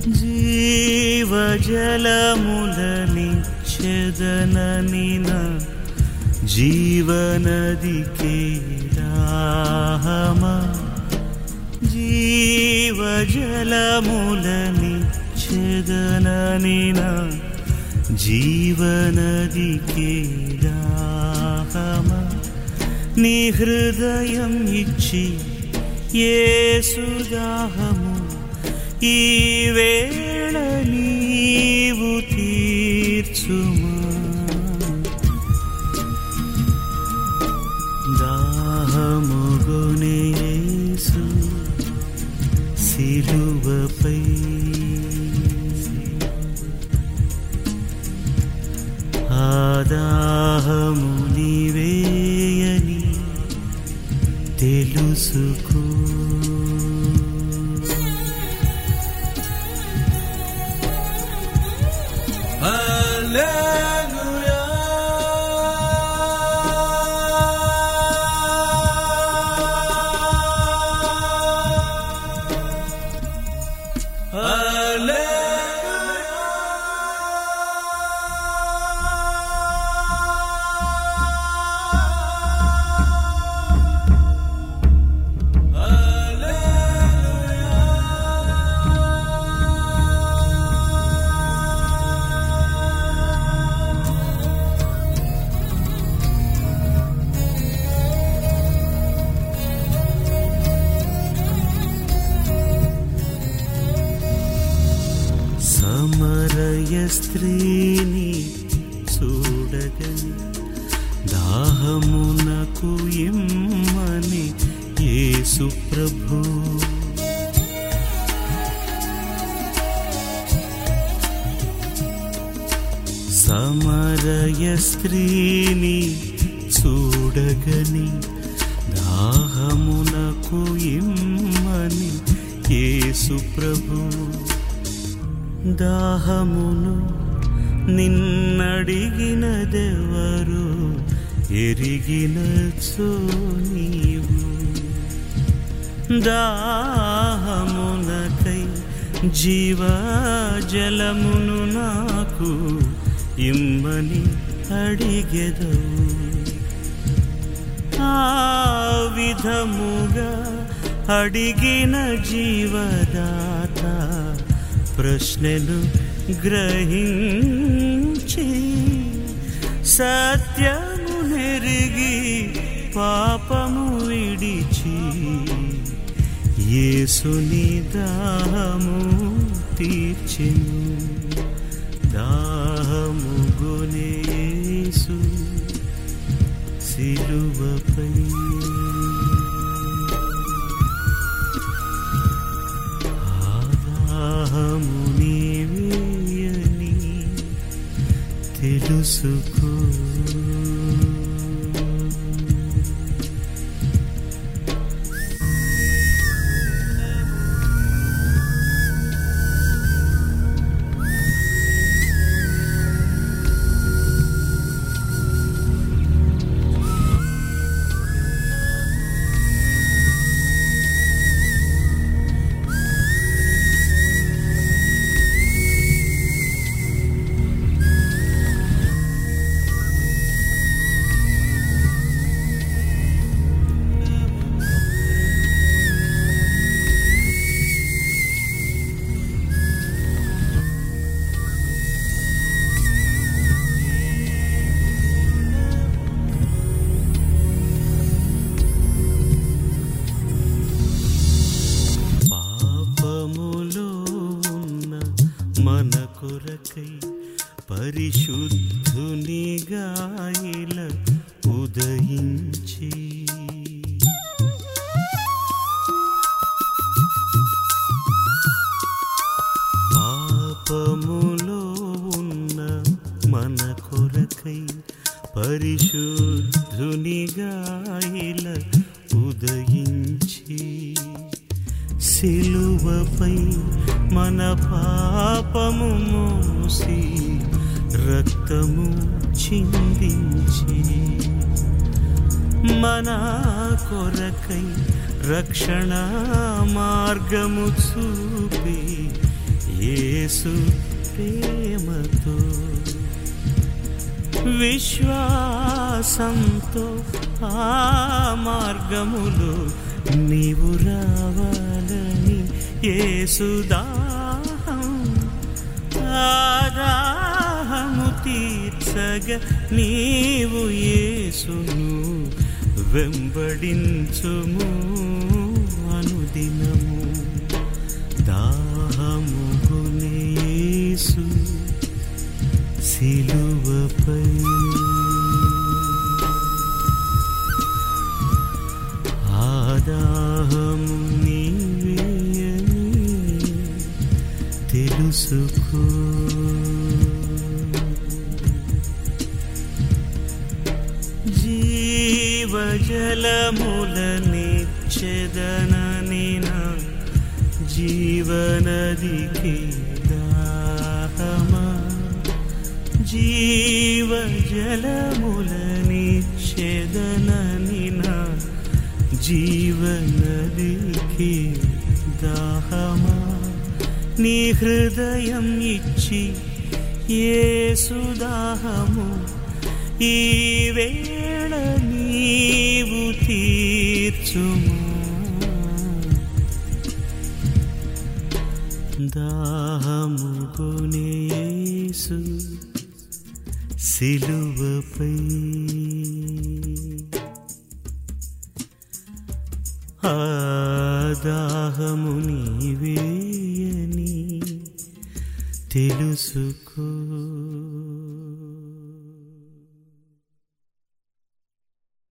జీవజలములనిచ్చెదనని నా జీవనదికే రాహమా జీవజలములనిచ్చెదనని నా జీవనదికే రాహమా నీ హృదయం ఇచ్చి ఏసుదాహము ఈ వేళ నీవు తీర్చుమా దాహముగునే యేసు సిలువపై ఆదాహము నీవేయని తెలుసుకో సమరయ స్త్రీని చూడగని దాహమునకు ఇమ్మని యేసు ప్రభు సమరయ స్త్రీని చూడగని దాహమునకు ఇమ్మని యేసు ప్రభు దాహమును నిన్నడిగినదెవరు ఎరిగినచో నీవు దాహమునకై జీవజలమును నాకు ఇమ్మని అడిగెదవు ఆ విధముగా అడిగిన జీవదాత ప్రశ్నను గ్రహించి సత్యము నెరిగి పాపము విడిచి యేసుని దాహము తీర్చెను దాహము గునేసు సిలువపై ఆదాహము నీవేయని తెలుసుకో పాపములో ఉన్న మన కొరకై పరిశుద్ధునిగా ఇలా ఉదయించి పాపములో ఉన్న మన కొరకై పరిశుద్ధునిగా ఇలా ఉదయించి సిలువపై మన పాపము మోసి రక్తము చిందించి మన కొరకై రక్షణ మార్గము చూపి యేసు ప్రేమతో విశ్వాసంతో ఆ మార్గములో నీవు రావాలని యేసుదాహం ఆదాహము తీర్చగ నీవు యేసును వెంబడించుము అనుదినము దాహము యేసు సిలువపై ఆదాహము నీవేయని తెలుసుకో జీవజలములనిచ్చెదనని నా జీవనదికి దాహమా జీవజలములనిచ్చెదనని నా జీవనదికి దాహమా నీ హృదయం ఇచ్చి ఏసుదాహము ఈ వేళ నీవు తీర్చుము దాహము కొనేసు సిలువపై ఆ దాహము నీవేయని తెలుసుకో